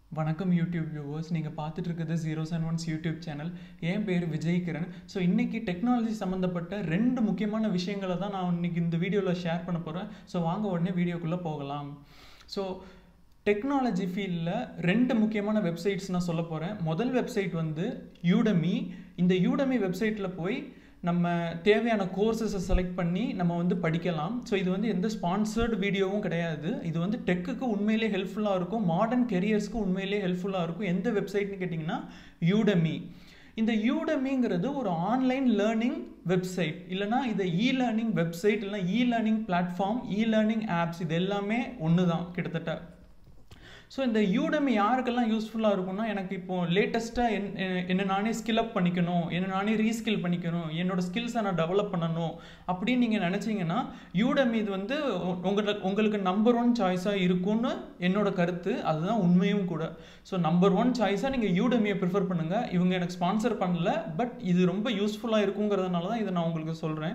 வணக்கம் YouTube viewers நீங்கள் பார்த்துட்டு இருக்கிறது zero seven ones YouTube channel என் பேர் விஜய் கிரண் ஸோ இன்றைக்கி டெக்னாலஜி சம்மந்தப்பட்ட ரெண்டு முக்கியமான விஷயங்களை தான் நான் இன்னைக்கு இந்த வீடியோவில் ஷேர் பண்ண போகிறேன் ஸோ வாங்க உடனே வீடியோக்குள்ளே போகலாம் ஸோ டெக்னாலஜி ஃபீல்டில் ரெண்டு முக்கியமான வெப்சைட்ஸ் நான் சொல்ல போகிறேன் முதல் வெப்சைட் வந்து யூடமி இந்த யூடமி வெப்சைட்டில் போய் நம்ம தேவையான கோர்சஸை செலக்ட் பண்ணி நம்ம வந்து படிக்கலாம் ஸோ இது வந்து எந்த ஸ்பான்சர்டு வீடியோவும் கிடையாது இது வந்து டெக்குக்கு உண்மையிலே ஹெல்ப்ஃபுல்லாக இருக்கும் மாடர்ன் கெரியர்ஸ்க்கு உண்மையிலே ஹெல்ப்ஃபுல்லாக இருக்கும் எந்த வெப்சைட்னு கேட்டிங்கன்னா யூடமி இந்த யூடமிங்கிறது ஒரு ஆன்லைன் லேர்னிங் வெப்சைட் இல்லைனா இதை இ லேர்னிங் வெப்சைட் இல்லைனா e learning platform e learning apps இது எல்லாமே ஒன்று தான் கிட்டத்தட்ட ஸோ இந்த யூடமி யாருக்கெல்லாம் யூஸ்ஃபுல்லாக இருக்கும்னா எனக்கு இப்போ லேட்டஸ்ட்டாக என் என்ன நானே ஸ்கில் அப் பண்ணிக்கணும் என்ன நானே ரீஸ்கில் பண்ணிக்கணும் என்னோட ஸ்கில்ஸை நான் டெவலப் பண்ணணும் அப்படின்னு நீங்கள் நினச்சிங்கன்னா யூடமி இது வந்து உங்களுக்கு உங்களுக்கு நம்பர் ஒன் சாய்ஸாக இருக்கும்னு என்னோட கருத்து அதுதான் உண்மையும் கூட ஸோ நம்பர் ஒன் சாய்ஸாக நீங்கள் யூடமியை ப்ரிஃபர் பண்ணுங்கள் இவங்க எனக்கு ஸ்பான்சர் பண்ணல பட் இது ரொம்ப யூஸ்ஃபுல்லாக இருக்குங்கிறதுனால தான் இதை நான் உங்களுக்கு சொல்கிறேன்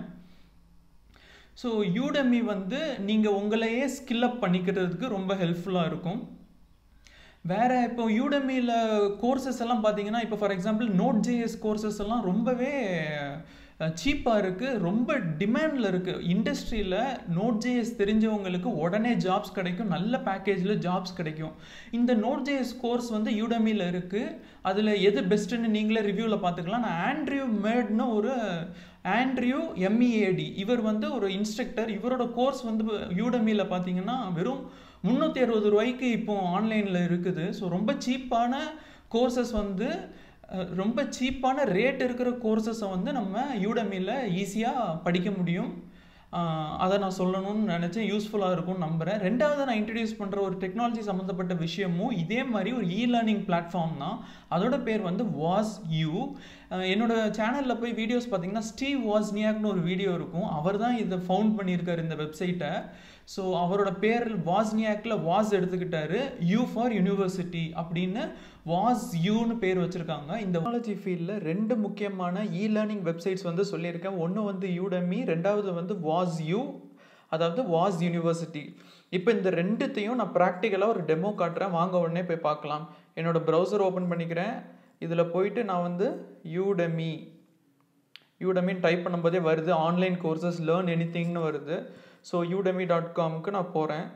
ஸோ யூடமி வந்து நீங்கள் உங்களையே ஸ்கில் அப் பண்ணிக்கிறதுக்கு ரொம்ப ஹெல்ப்ஃபுல்லாக இருக்கும் வேறு இப்போ யூடமியில் கோர்சஸ் எல்லாம் பார்த்தீங்கன்னா இப்போ for example node JS courses எல்லாம் ரொம்பவே சீப்பாக இருக்குது ரொம்ப டிமாண்டில் இருக்குது இண்டஸ்ட்ரியில் நோட் ஜேஎஸ் தெரிஞ்சவங்களுக்கு உடனே ஜாப்ஸ் கிடைக்கும் நல்ல பேக்கேஜில் ஜாப்ஸ் கிடைக்கும் இந்த நோட் ஜேஎஸ் கோர்ஸ் வந்து யூடமியில் இருக்குது அதில் எது பெஸ்ட்டுன்னு நீங்களே ரிவ்யூவில் பார்த்துக்கலாம் நான் ஆண்ட்ரியூ மேட்னு ஒரு ஆண்ட்ரியூ எம்இஏடி இவர் வந்து ஒரு இன்ஸ்ட்ரக்டர் இவரோட கோர்ஸ் வந்து யூடமியில் பார்த்தீங்கன்னா வெறும் முந்நூற்றி அறுபது ரூபாய்க்கு இப்போ ஆன்லைனில் இருக்குது ஸோ ரொம்ப சீப்பான கோர்சஸ் வந்து ரொம்ப சீப்பான ரேட் இருக்கிற கோர்சஸை வந்து நம்ம யூடமியில் ஈஸியாக படிக்க முடியும் அதை நான் சொல்லணும்னு நினச்சேன் யூஸ்ஃபுல்லாக இருக்கும்னு நம்புகிறேன் ரெண்டாவது நான் இன்ட்ரடியூஸ் பண்ணுற ஒரு டெக்னாலஜி சம்மந்தப்பட்ட விஷயமும் இதே மாதிரி ஒரு இ லேர்னிங் பிளாட்ஃபார்ம் தான் அதோட பேர் வந்து வாஸ் யூ என்னோட சேனலில் போய் வீடியோஸ் பார்த்தீங்கன்னா ஸ்டீவ் வாஸ்னியாக்னு ஒரு வீடியோ இருக்கும் அவர் தான் இதை ஃபவுண்ட் பண்ணியிருக்காரு இந்த வெப்சைட்டை ஸோ அவரோட பேர் வாஸ்னியாக்கில் வாஸ் எடுத்துக்கிட்டாரு யூ ஃபார் யூனிவர்சிட்டி அப்படின்னு வாஸ் யூன்னு பேர் வச்சுருக்காங்க இந்த டெக்னாலஜி ஃபீல்டில் ரெண்டு முக்கியமான இ லேர்னிங் வெப்சைட்ஸ் வந்து சொல்லியிருக்கேன் ஒன்று வந்து யூடமி ரெண்டாவது வந்து வாஸ் யூ அதாவது வாஸ் யூனிவர்சிட்டி இப்போ இந்த ரெண்டுத்தையும் நான் ப்ராக்டிக்கலாக ஒரு டெமோ காட்டுறேன் வாங்க உடனே போய் பார்க்கலாம் என்னோட ப்ரௌசர் ஓப்பன் பண்ணிக்கிறேன் இதில் போயிட்டு நான் வந்து யூடமி யூடமின்னு டைப் பண்ணும்போதே வருது ஆன்லைன் கோர்சஸ் லேர்ன் எனி திங்னு வருது ஸோ யூடமி டாட் காமுக்கு நான் போகிறேன்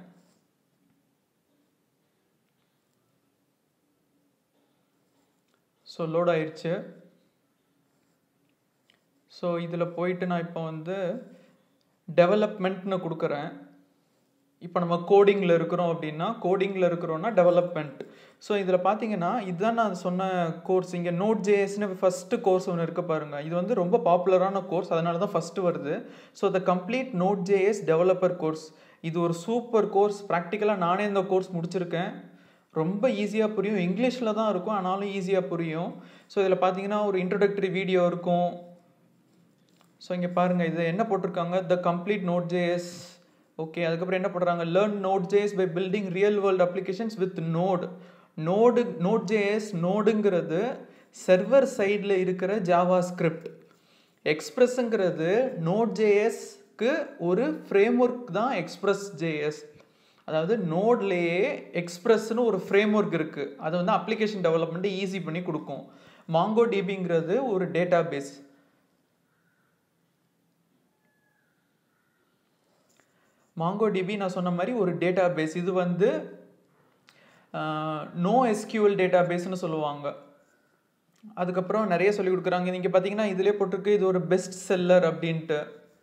ஸோ லோட் ஆயிடுச்சு ஸோ இதில் போயிட்டு நான் இப்போ வந்து டெவலப்மெண்ட்னு கொடுக்குறேன் இப்போ நம்ம கோடிங்கில் இருக்கிறோம் அப்படின்னா கோடிங்கில் இருக்கிறோன்னா டெவலப்மெண்ட் ஸோ இதில் பார்த்தீங்கன்னா இதுதான் நான் சொன்ன கோர்ஸ் இங்கே நோட் ஜேஎஸ்னு ஃபஸ்ட்டு கோர்ஸ் ஒன்று இருக்க பாருங்கள் இது வந்து ரொம்ப பாப்புலரான கோர்ஸ் அதனால தான் ஃபஸ்ட்டு வருது so the complete node JS developer course இது ஒரு சூப்பர் கோர்ஸ் ப்ராக்டிக்கலாக நானே இந்த கோர்ஸ் முடிச்சிருக்கேன் ரொம்ப ஈஸியாக புரியும் இங்கிலீஷில் தான் இருக்கும் ஆனாலும் ஈஸியாக புரியும் ஸோ இதில் பார்த்தீங்கன்னா ஒரு இன்ட்ரடக்டரி வீடியோ இருக்கும் ஸோ இங்கே பாருங்கள் இது என்ன போட்டிருக்காங்க the complete node JS okay அதுக்கப்புறம் என்ன பண்ணுறாங்க learn node JS by building real world applications with node node node JS நோடுங்கிறது சர்வர் சைடில் இருக்கிற ஜாவா ஸ்கிரிப்ட் எக்ஸ்ப்ரெஸ்ஸுங்கிறது நோட் ஜேஎஸ்க்கு ஒரு ஃப்ரேம் ஒர்க் தான் எக்ஸ்ப்ரெஸ் ஜேஎஸ் அதாவது நோட்லேயே எக்ஸ்ப்ரெஸ்னு ஒரு ஃப்ரேம் ஒர்க் இருக்குது அது வந்து அப்ளிகேஷன் டெவலப்மெண்ட்டை ஈஸி பண்ணி கொடுக்கும் மாங்கோ டிபிங்கிறது ஒரு டேட்டா பேஸ் மாங்கோ டிபி நான் சொன்ன மாதிரி ஒரு டேட்டா பேஸ் இது வந்து நோ எஸ்கியூஎல் டேட்டா பேஸ்னு சொல்லுவாங்க அதுக்கப்புறம் நிறைய சொல்லி கொடுக்குறாங்க நீங்கள் பார்த்தீங்கன்னா இதிலே போட்டிருக்கு இது ஒரு பெஸ்ட் செல்லர் அப்படின்ட்டு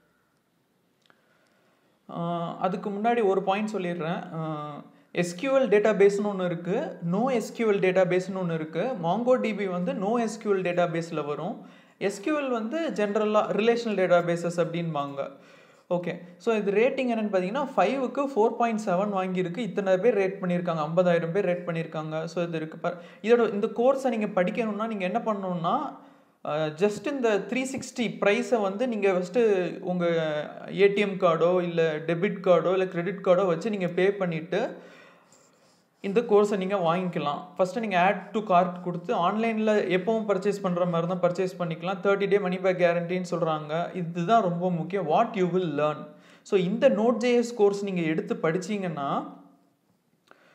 அதுக்கு முன்னாடி ஒரு பாயிண்ட் சொல்லிடுறேன் எஸ்கியூஎல் டேட்டா பேஸ்னு ஒன்று இருக்குது நோ எஸ்கியூஎல் டேட்டா பேஸ்னு ஒன்று இருக்குது மாங்கோ டிபி வந்து நோ எஸ்கியூஎல் டேட்டா பேஸில் வரும் எஸ்கியூஎல் வந்து ஜென்ரலாக ரிலேஷனல் டேட்டா பேசஸ் அப்படின்பாங்க ஓகே ஸோ இது ரேட்டிங் என்னென்னு பார்த்தீங்கன்னா ஃபைவுக்கு ஃபோர் பாயிண்ட் செவன் வாங்கியிருக்கு இத்தனை பேர் ரேட் பண்ணியிருக்காங்க ஐம்பதாயிரம் பேர் ரேட் பண்ணியிருக்காங்க ஸோ இது இருக்குது பார் இதோட இந்த கோர்ஸை நீங்கள் படிக்கணும்னா நீங்கள் என்ன பண்ணணுன்னா ஜஸ்ட் இந்த த்ரீ சிக்ஸ்டி ப்ரைஸை வந்து நீங்கள் ஃபஸ்ட்டு உங்கள் ஏடிஎம் கார்டோ இல்லை டெபிட் கார்டோ இல்லை கிரெடிட் கார்டோ வச்சு நீங்கள் பே பண்ணிவிட்டு இந்த கோர்ஸை நீங்கள் வாங்கிக்கலாம் ஃபஸ்ட்டு நீங்கள் ஆட் டு கார்ட் கொடுத்து ஆன்லைனில் எப்பவும் பர்ச்சேஸ் பண்ணுற மாதிரி தான் பர்ச்சேஸ் பண்ணிக்கலாம் தேர்ட்டி டே மணி பேக் கேரண்டின்னு சொல்கிறாங்க இதுதான் ரொம்ப முக்கியம் what you will learn so இந்த நோட் ஜேஎஸ் கோர்ஸ் நீங்கள் எடுத்து படிச்சீங்கன்னா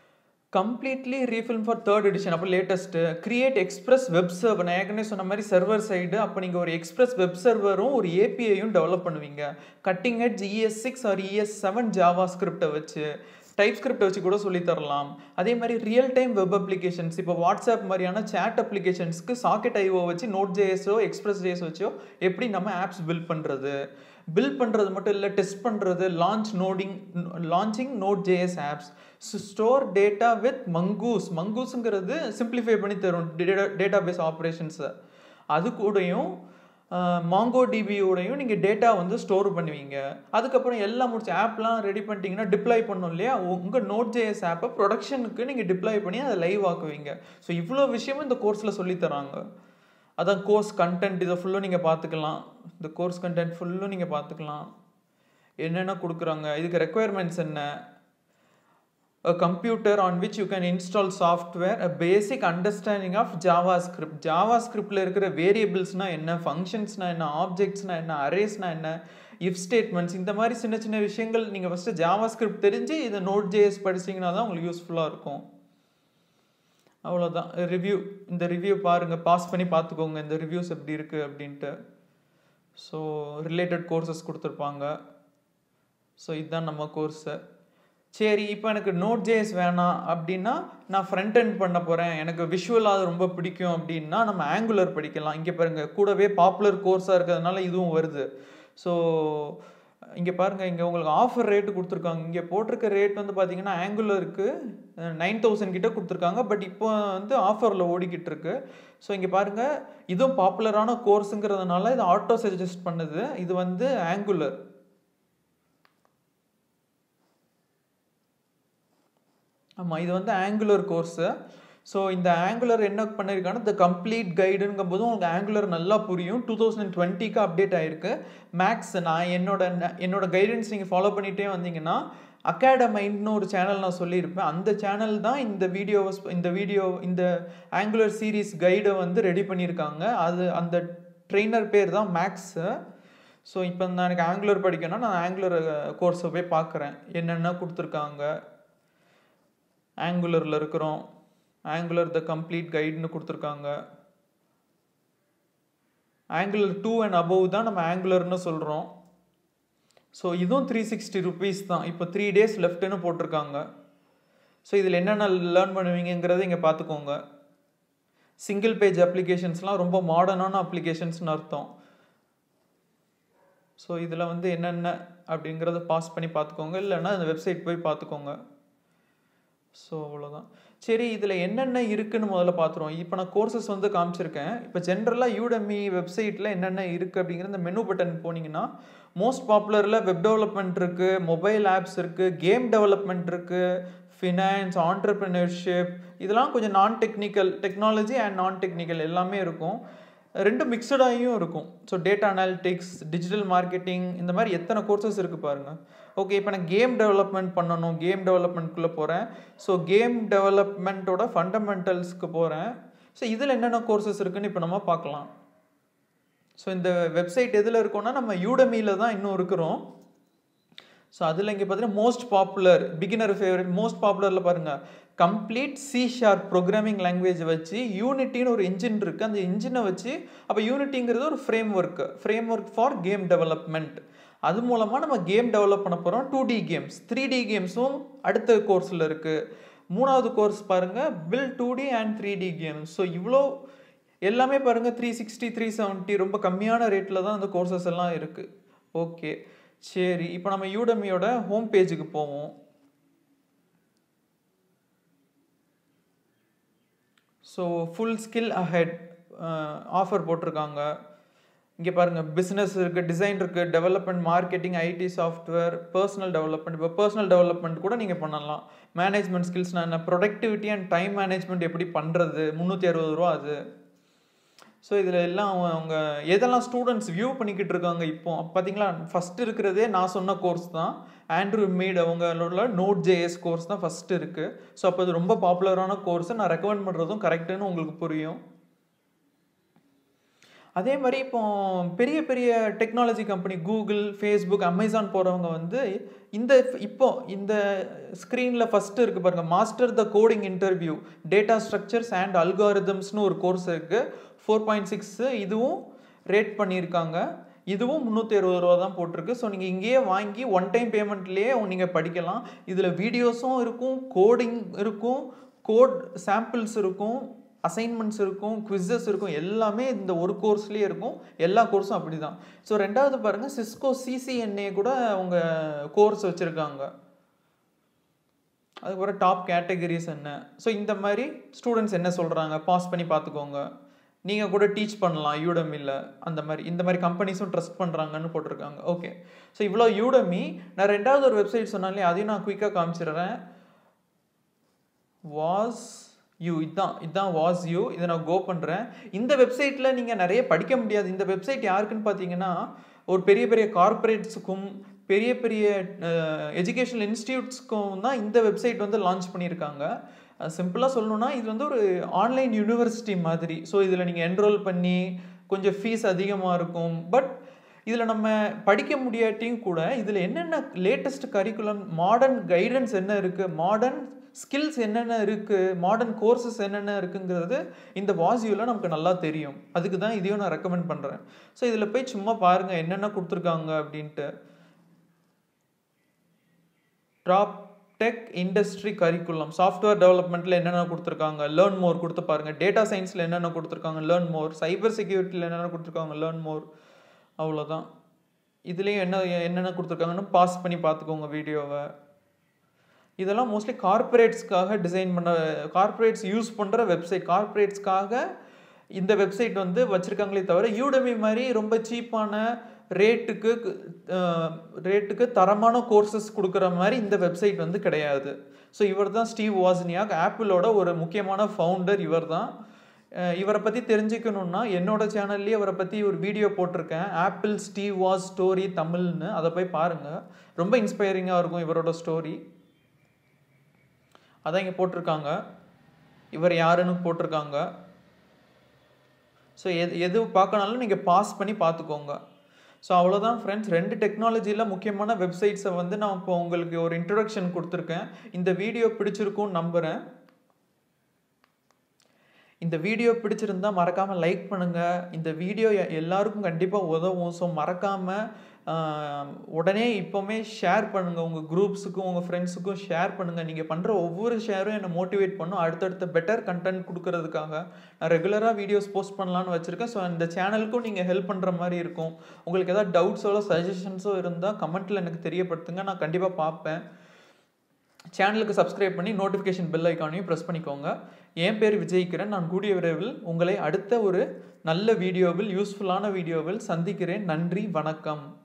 கம்ப்ளீட்லி ரீஃபில்ம் ஃபார் தேர்ட் எடிஷன் அப்போ latest create express web server நான் ஏற்கனவே சொன்ன மாதிரி சர்வர் சைடு அப்போ நீங்கள் ஒரு எக்ஸ்பிரஸ் வெப் சர்வரும் ஒரு ஏபிஐயும் டெவலப் பண்ணுவீங்க cutting edge ES six or ES seven Java ஸ்கிரிப்டை வச்சு டைப் ஸ்கிரிப்ட் வச்சு கூட சொல்லி தரலாம் அதே மாதிரி ரியல் டைம் வெப் அப்ளிகேஷன்ஸ் இப்போ வாட்ஸ்அப் மாதிரியான சேட் அப்ளிகேஷன்ஸ்க்கு சாக்கெட் ஐஓ வச்சு நோட் ஜேஎஸோ எக்ஸ்பிரஸ் ஜேஎஸ் வச்சோ எப்படி நம்ம ஆப்ஸ் பில்ட் பண்ணுறது பில்ட் பண்ணுறது மட்டும் இல்லை டெஸ்ட் பண்ணுறது லான்ச் நோடிங் launching node JS apps store data with mongoose மங்கூஸுங்கிறது சிம்பிளிஃபை பண்ணி தரும் டேட்டா பேஸ் ஆப்ரேஷன்ஸை அது கூடயும் மாங்கோ டிபியோடையும் நீங்கள் டேட்டா வந்து ஸ்டோர் பண்ணுவீங்க அதுக்கப்புறம் எல்லாம் முடிச்சு ஆப்லாம் ரெடி பண்ணிட்டீங்கன்னா டிப்ளாய் பண்ணோம் இல்லையா உங்கள் நோட் ஜேஎஸ் ஆப்பை ப்ரொடக்ஷனுக்கு நீங்கள் டிப்ளாய் பண்ணி அதை லைவ் ஆக்குவீங்க ஸோ இவ்வளோ விஷயமும் இந்த கோர்ஸில் சொல்லித்தராங்க அதான் கோர்ஸ் கண்டென்ட் இதை ஃபுல்லும் நீங்கள் பார்த்துக்கலாம் இந்த கோர்ஸ் கண்டென்ட் ஃபுல்லும் நீங்கள் பார்த்துக்கலாம் என்னென்ன கொடுக்குறாங்க இதுக்கு ரெக்குயர்மெண்ட்ஸ் என்ன a computer on which you can install software a basic understanding of javascript javascriptல இருக்கிற வேரியபிள்ஸ்னா என்ன ஃபங்க்ஷன்ஸ்னா என்ன ஆப்ஜெக்ட்ஸ்னா என்ன அரேஸ்னா என்ன இஃப் ஸ்டேட்மெண்ட்ஸ் இந்த மாதிரி சின்ன சின்ன விஷயங்கள் நீங்கள் ஃபஸ்ட்டு ஜாவாஸ்கிரிப்ட் தெரிஞ்சு இதை நோட் ஜேஎஸ் படிச்சிங்கன்னா தான் உங்களுக்கு யூஸ்ஃபுல்லாக இருக்கும் அவ்வளோதான் ரிவ்யூ இந்த ரிவ்யூ பாருங்கள் பாஸ் பண்ணி பார்த்துக்கோங்க இந்த ரிவ்யூஸ் எப்படி இருக்குது அப்படின்ட்டு ஸோ ரிலேட்டட் கோர்சஸ் கொடுத்துருப்பாங்க ஸோ இதுதான் நம்ம கோர்ஸு சரி இப்போ எனக்கு நோட் ஜேஎஸ் வேணாம் அப்படின்னா நான் ஃப்ரண்ட் எண்ட் பண்ண போகிறேன் எனக்கு விஷுவலாக அது ரொம்ப பிடிக்கும் அப்படின்னா நம்ம ஆங்குலர் படிக்கலாம் இங்கே பாருங்கள் கூடவே பாப்புலர் கோர்ஸாக இருக்கிறதுனால இதுவும் வருது ஸோ இங்கே பாருங்கள் இங்கே உங்களுக்கு ஆஃபர் ரேட்டு கொடுத்துருக்காங்க இங்கே போட்டிருக்க ரேட் வந்து பார்த்தீங்கன்னா ஆங்குலருக்கு நைன் தௌசண்ட் கிட்ட கொடுத்துருக்காங்க பட் இப்போ வந்து ஆஃபரில் ஓடிக்கிட்டு இருக்கு ஸோ இங்கே பாருங்கள் இதுவும் பாப்புலரான கோர்ஸுங்கிறதுனால இது ஆட்டோ சஜஸ்ட் பண்ணுது இது வந்து ஆங்குலர் ஆமாம் இது வந்து ஆங்குலர் கோர்ஸு ஸோ இந்த ஆங்குலர் என்ன பண்ணியிருக்காங்கன்னா இந்த கம்ப்ளீட் கைடுங்கும் போது உங்களுக்கு ஆங்குலர் நல்லா புரியும் டூ தௌசண்ட் டுவெண்ட்டிக்கு அப்டேட் ஆகிருக்கு மேக்ஸ் நான் என்னோட என்னோட கைடன்ஸ் நீங்கள் ஃபாலோ பண்ணிகிட்டே வந்தீங்கன்னா அகாடமைன்னு ஒரு சேனல் நான் சொல்லியிருப்பேன் அந்த சேனல் தான் இந்த வீடியோவை இந்த வீடியோ இந்த ஆங்குலர் சீரீஸ் கைடை வந்து ரெடி பண்ணியிருக்காங்க அது அந்த ட்ரெயினர் பேர் தான் மேக்ஸு ஸோ இப்போ நான் எனக்கு ஆங்குலர் படிக்கணும்னா நான் ஆங்குலர் கோர்ஸை போய் பார்க்குறேன் என்னென்ன கொடுத்துருக்காங்க ஆங்குலரில் இருக்கிறோம் ஆங்குலர் த கம்ப்ளீட் கைடுன்னு கொடுத்துருக்காங்க ஆங்குலர் டூ அண்ட் அபவ் தான் நம்ம ஆங்குலர்னு சொல்கிறோம் ஸோ இதுவும் த்ரீ சிக்ஸ்டி ருபீஸ் தான் இப்போ த்ரீ டேஸ் லெஃப்ட்டுன்னு போட்டிருக்காங்க ஸோ இதில் என்னென்ன லேர்ன் பண்ணுவீங்கிறத இங்கே பார்த்துக்கோங்க சிங்கிள் பேஜ் அப்ளிகேஷன்ஸ்லாம் ரொம்ப மாடர்னான அப்ளிகேஷன்ஸ்னு அர்த்தம் ஸோ இதில் வந்து என்னென்ன அப்படிங்கிறத பாஸ் பண்ணி பார்த்துக்கோங்க இல்லைன்னா அந்த வெப்சைட் போய் பார்த்துக்கோங்க ஸோ அவ்வளோதான் சரி இதில் என்னென்ன இருக்குன்னு முதல்ல பார்த்துருவோம் இப்போ நான் கோர்சஸ் வந்து காமிச்சிருக்கேன் இப்போ ஜென்ரலாக யூடமி வெப்சைட்டில் என்னென்ன இருக்குது அப்படிங்கிற இந்த மெனு பட்டன் போனீங்கன்னா மோஸ்ட் பாப்புலரில் வெப் டெவலப்மெண்ட் இருக்குது மொபைல் ஆப்ஸ் இருக்குது கேம் டெவலப்மெண்ட் இருக்குது ஃபினான்ஸ் ஆண்டர்பிரினர்ஷிப் இதெல்லாம் கொஞ்சம் non technical technology and non technical எல்லாமே இருக்கும் ரெண்டு மிக்சடாகியும் இருக்கும் so data analytics digital marketing இந்த மாதிரி எத்தனை கோர்சஸ் இருக்குது பாருங்கள் ஓகே இப்போ நான் கேம் டெவலப்மெண்ட் பண்ணணும் கேம் டெவலப்மெண்ட்குள்ளே போகிறேன் ஸோ கேம் டெவலப்மெண்ட்டோட ஃபண்டமெண்டல்ஸ்க்கு போகிறேன் ஸோ இதில் என்னென்ன கோர்சஸ் இருக்குன்னு இப்போ நம்ம பார்க்கலாம் ஸோ இந்த வெப்சைட் எதில் இருக்கோன்னா நம்ம யூடமியில் தான் இன்னும் இருக்கிறோம் ஸோ அதில் இங்கே பார்த்தீங்கன்னா most popular beginner favourite most பாப்புலரில் பாருங்கள் complete C sharp programming language வச்சு யூனிட்டின்னு ஒரு இன்ஜின் இருக்குது அந்த இன்ஜினை வச்சு அப்போ யூனிட்டிங்கிறது ஒரு framework framework for game development அது மூலமாக நம்ம கேம் டெவலப் பண்ண போகிறோம் two D games three D கேம்ஸும் அடுத்த கோர்ஸில் இருக்குது மூணாவது கோர்ஸ் பாருங்கள் build two D and three D games so இவ்வளோ எல்லாமே பாருங்கள் த்ரீ சிக்ஸ்டி த்ரீ செவன்ட்டி ரொம்ப கம்மியான ரேட்டில் தான் அந்த கோர்சஸ் எல்லாம் இருக்குது ஓகே சரி இப்போ நம்ம யூடமியோட ஹோம் பேஜுக்கு போவோம் so full skill ahead offer போட்டிருக்காங்க இங்கே பாருங்கள் பிஸ்னஸ் இருக்குது டிசைன் இருக்குது development marketing IT software personal development இப்போ பர்சனல் டெவலப்மெண்ட் கூட நீங்கள் பண்ணலாம் மேனேஜ்மெண்ட் ஸ்கில்ஸ்னால் என்ன ப்ரொடக்டிவிட்டி அண்ட் டைம் மேனேஜ்மெண்ட் எப்படி பண்ணுறது முந்நூற்றி அறுபது ரூபா அது ஸோ இதில் எல்லாம் அவங்க எதெல்லாம் ஸ்டூடெண்ட்ஸ் வியூ பண்ணிக்கிட்டு இருக்காங்க இப்போ பார்த்தீங்களா ஃபஸ்ட்டு இருக்கிறதே நான் சொன்ன கோர்ஸ் தான் ஆண்ட்ரூ மீட் அவங்களோட நோட் ஜேஎஸ் கோர்ஸ் தான் ஃபஸ்ட்டு இருக்குது ஸோ அப்போ இது ரொம்ப பாப்புலரான கோர்ஸை நான் ரெக்கமெண்ட் பண்ணுறதும் கரெக்டுன்னு உங்களுக்கு புரியும் அதே மாதிரி இப்போ பெரிய பெரிய technology company Google Facebook Amazon போகிறவங்க வந்து இந்த இப்போ இந்த ஸ்க்ரீனில் ஃபஸ்ட்டு இருக்குது பாருங்கள் master the coding interview data structures and அல்காரிதம்ஸ்னு ஒரு கோர்ஸ் இருக்குது ஃபோர் பாயிண்ட் சிக்ஸு இதுவும் ரேட் பண்ணியிருக்காங்க இதுவும் முந்நூற்றி அறுபது ரூபா தான் போட்டிருக்கு ஸோ நீங்கள் இங்கேயே வாங்கி ஒன் டைம் பேமெண்ட்லேயே நீங்கள் படிக்கலாம் இதில் வீடியோஸும் இருக்கும் கோடிங் இருக்கும் கோட் சாம்பிள்ஸ் இருக்கும் அசைன்மெண்ட்ஸ் இருக்கும் குவிஸஸ் இருக்கும் எல்லாமே இந்த ஒரு கோர்ஸ்லேயே இருக்கும் எல்லா கோர்ஸும் அப்படி தான் ஸோ ரெண்டாவது பாருங்கள் சிஸ்கோ சிசிஎன்ஏ கூட அவங்க கோர்ஸ் வச்சுருக்காங்க அதுக்கப்புறம் டாப் கேட்டகரிஸ் என்ன ஸோ இந்த மாதிரி ஸ்டூடெண்ட்ஸ் என்ன சொல்கிறாங்க பாஸ் பண்ணி பார்த்துக்கோங்க நீங்கள் கூட டீச் பண்ணலாம் யூடமியில் அந்த மாதிரி இந்த மாதிரி கம்பெனிஸும் ட்ரஸ்ட் பண்ணுறாங்கன்னு போட்டிருக்காங்க ஓகே ஸோ இவ்வளோ யூடமி நான் ரெண்டாவது ஒரு வெப்சைட் சொன்னாலே அதையும் நான் குயிக்காக காமிச்சிடுறேன் வாஸ் யூ இதுதான் இதுதான் வாஸ் யூ இதை நான் கோ பண்ணுறேன் இந்த வெப்சைட்டில் நீங்கள் நிறைய படிக்க முடியாது இந்த வெப்சைட் யாருக்குன்னு பார்த்தீங்கன்னா ஒரு பெரிய பெரிய கார்ப்பரேட்ஸுக்கும் பெரிய பெரிய எஜுகேஷனல் இன்ஸ்டியூட்ஸ்க்கும் தான் இந்த வெப்சைட் வந்து லான்ச் பண்ணியிருக்காங்க சிம்பிளாக சொல்லணும்னா இது வந்து ஒரு ஆன்லைன் யூனிவர்சிட்டி மாதிரி ஸோ இதில் நீங்கள் என்ரோல் பண்ணி கொஞ்சம் ஃபீஸ் அதிகமாக இருக்கும் பட் இதில் நம்ம படிக்க முடியாட்டியும் கூட இதில் என்னென்ன லேட்டஸ்ட் கரிக்குலம் மாடர்ன் கைடன்ஸ் என்ன இருக்குது மாடர்ன் ஸ்கில்ஸ் என்னென்ன இருக்குது மாடர்ன் கோர்சஸ் என்னென்ன இருக்குங்கிறது இந்த வாசியூவில் நமக்கு நல்லா தெரியும் அதுக்கு தான் இதையும் நான் ரெக்கமெண்ட் பண்ணுறேன் ஸோ இதில் போய் சும்மா பாருங்கள் என்னென்ன கொடுத்துருக்காங்க அப்படின்ட்டு top tech industry curriculum software டெவலப்மெண்ட்டில் என்னென்ன கொடுத்துருக்காங்க லேர்ன் மோர் கொடுத்து பாருங்கள் டேட்டா சயின்ஸில் என்னென்ன கொடுத்துருக்காங்க லேர்ன் மோர் சைபர் செக்யூரிட்டியில் என்னென்ன கொடுத்துருக்காங்க லேர்ன் மோர் அவ்வளோதான் இதுலேயும் என்ன என்னென்ன கொடுத்துருக்காங்கன்னு பாஸ் பண்ணி பார்த்துக்கோங்க வீடியோவை இதெல்லாம் மோஸ்ட்லி கார்ப்பரேட்ஸ்க்காக டிசைன் பண்ண கார்ப்பரேட்ஸ் யூஸ் பண்ணுற வெப்சைட் கார்ப்பரேட்ஸ்க்காக இந்த வெப்சைட் வந்து வச்சுருக்காங்களே தவிர யூடமி மாதிரி ரொம்ப சீப்பான ரேட்டுக்கு ரேட்டுக்கு தரமான கோர்சஸ் கொடுக்குற மாதிரி இந்த வெப்சைட் வந்து கிடையாது ஸோ இவர் தான் ஸ்டீவ் வாஸ்னியாக் ஆப்பிளோட ஒரு முக்கியமான ஃபவுண்டர் இவர் தான் இவரை பற்றி தெரிஞ்சுக்கணுன்னா என்னோட சேனல்லேயே அவரை பற்றி ஒரு வீடியோ போட்டிருக்கேன் ஆப்பிள் ஸ்டீவ் வாஸ் ஸ்டோரி தமிழ்னு அதை போய் பாருங்கள் ரொம்ப இன்ஸ்பைரிங்காக இருக்கும் இவரோட ஸ்டோரி அதான் இங்கே போட்டிருக்காங்க இவர் யாருன்னு போட்டிருக்காங்க ஸோ எது எது பார்க்கனாலும் நீங்கள் பாஸ் பண்ணி பார்த்துக்கோங்க ஸோ அவ்வளோதான் ஃப்ரெண்ட்ஸ் ரெண்டு டெக்னாலஜியில் முக்கியமான வெப்சைட்ஸை வந்து நான் இப்போ உங்களுக்கு ஒரு இன்ட்ரடக்ஷன் கொடுத்துருக்கேன் இந்த வீடியோ பிடிச்சிருக்கும்னு நம்புகிறேன் இந்த வீடியோ பிடிச்சிருந்தா மறக்காமல் லைக் பண்ணுங்கள் இந்த வீடியோ எல்லாருக்கும் கண்டிப்பாக உதவும் ஸோ மறக்காமல் உடனே இப்போவுமே ஷேர் பண்ணுங்கள் உங்கள் குரூப்ஸுக்கும் உங்கள் ஃப்ரெண்ட்ஸுக்கும் ஷேர் பண்ணுங்கள் நீங்கள் பண்ணுற ஒவ்வொரு ஷேரும் என்னை மோட்டிவேட் பண்ணும் அடுத்தடுத்த பெட்டர் கண்டென்ட் கொடுக்கறதுக்காக நான் ரெகுலராக வீடியோஸ் போஸ்ட் பண்ணலான்னு வச்சுருக்கேன் ஸோ இந்த சேனலுக்கும் நீங்கள் ஹெல்ப் பண்ணுற மாதிரி இருக்கும் உங்களுக்கு ஏதாவது டவுட்ஸோ சஜஷன்ஸோ இருந்தால் கமெண்ட்டில் எனக்கு தெரியப்படுத்துங்க நான் கண்டிப்பாக பார்ப்பேன் சேனலுக்கு சப்ஸ்கிரைப் பண்ணி நோட்டிஃபிகேஷன் பெல் ஐக்கானையும் ப்ரெஸ் பண்ணிக்கோங்க என் பேர் விஜய்கிரண் நான் கூடிய விரைவில் உங்களை அடுத்த ஒரு நல்ல வீடியோவில் யூஸ்ஃபுல்லான வீடியோவில் சந்திக்கிறேன் நன்றி வணக்கம்